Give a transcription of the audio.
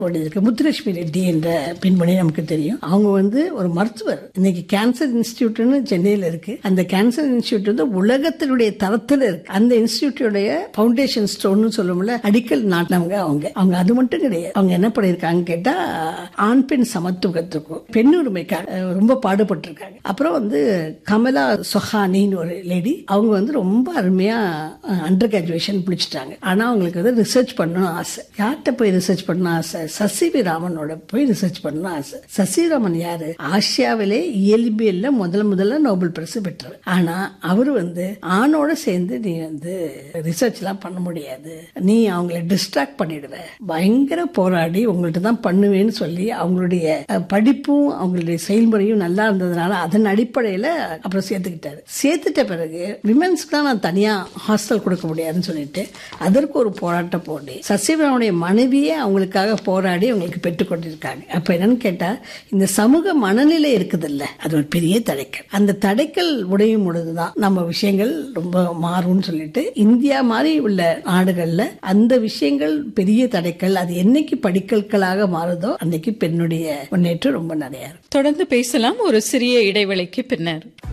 இருக்கு முத்துலட்சுமி ரெட்டி என்ற பெண்மணி நமக்கு தெரியும் அவங்க வந்து ஒரு மருத்துவர் இன்னைக்கு கேன்சர் இன்ஸ்டிடியூட்னு சென்னையில இருக்கு அந்த கேன்சர் இன்ஸ்டிடியூட் வந்து உலகத்தினுடைய தரத்துல இருக்கு அந்த இன்ஸ்டிடியூட்டோடைய ஃபவுண்டேஷன் ஸ்டோன் சொல்லுவோம்ல அடிக்கல் நாட்டினவங்க அவங்க அவங்க அது மட்டும் கிடையாது அவங்க என்ன பண்ணிருக்காங்க கேட்டா ஆண் பெண் சமத்துவத்துக்கும் பெண் உரிமைக்காக அஹ், ரொம்ப பாடுபட்டிருக்காங்க அப்புறம் வந்து கமலா சொஹானின்னு ஒரு லேடி அவங்க வந்து ரொம்ப அருமையா அண்டர் கிராஜுவேஷன் பிடிச்சிட்டாங்க ஆனா அவங்களுக்கு வந்து ரிசர்ச் பண்ணணும் ஆசை யார்கிட்ட போய் ரிசர்ச் பண்ணணும் ஆசை சசிவி ராமனோட போய் ரிசர்ச் பண்ணணும் ஆசை சசிராமன் யாரு ஆசியாவிலே இயல்பியல்ல முதல் முதல்ல நோபல் பரிசு பெற்றவர் ஆனா அவர் வந்து ஆணோட சேர்ந்து நீ வந்து ரிசர்ச் எல்லாம் பண்ண முடியாது நீ அவங்கள டிஸ்ட்ராக்ட் பண்ணிடுவ பயங்கர போராடி உங்கள்ட்ட தான் பண்ணுவேன்னு சொல்லி அவங்களுடைய அஹ், படிப்பும் அவங்களுடைய செயல்முறையும் நல்லா இருந்ததுனால அதன் அடிப்படையில அப்புறம் சேர்த்துக்கிட்டாரு சேர்த்துட்ட பிறகு விமென்ஸ்க்கு தான் நான் தனியா ஹாஸ்டல் கொடுக்க முடியாதுன்னு சொல்லிட்டு அதற்கு ஒரு போராட்டம் போட்டு சசிவனுடைய மனைவியே அவங்களுக்காக போராடி அவங்களுக்கு பெற்றுக் கொண்டிருக்காங்க அப்ப என்னன்னு கேட்டா இந்த சமூக மனநிலை இருக்குது இல்ல அது ஒரு பெரிய தடைக்கல் அந்த தடைக்கல் உடையும் பொழுதுதான் நம்ம விஷயங்கள் ரொம்ப மாறும்னு சொல்லிட்டு இந்தியா மாதிரி உள்ள நாடுகள்ல அந்த விஷயங்கள் பெரிய தடைக்கல் அது என்னைக்கு படிக்கற்களாக மாறுதோ அன்னைக்கு பெண்ணுடைய முன்னேற்றம் ரொம்ப நிறைய இருக்கும் தொடர்ந்து பேசலாம் ஒரு சிறிய இடைவெளிக்கு பின்னர்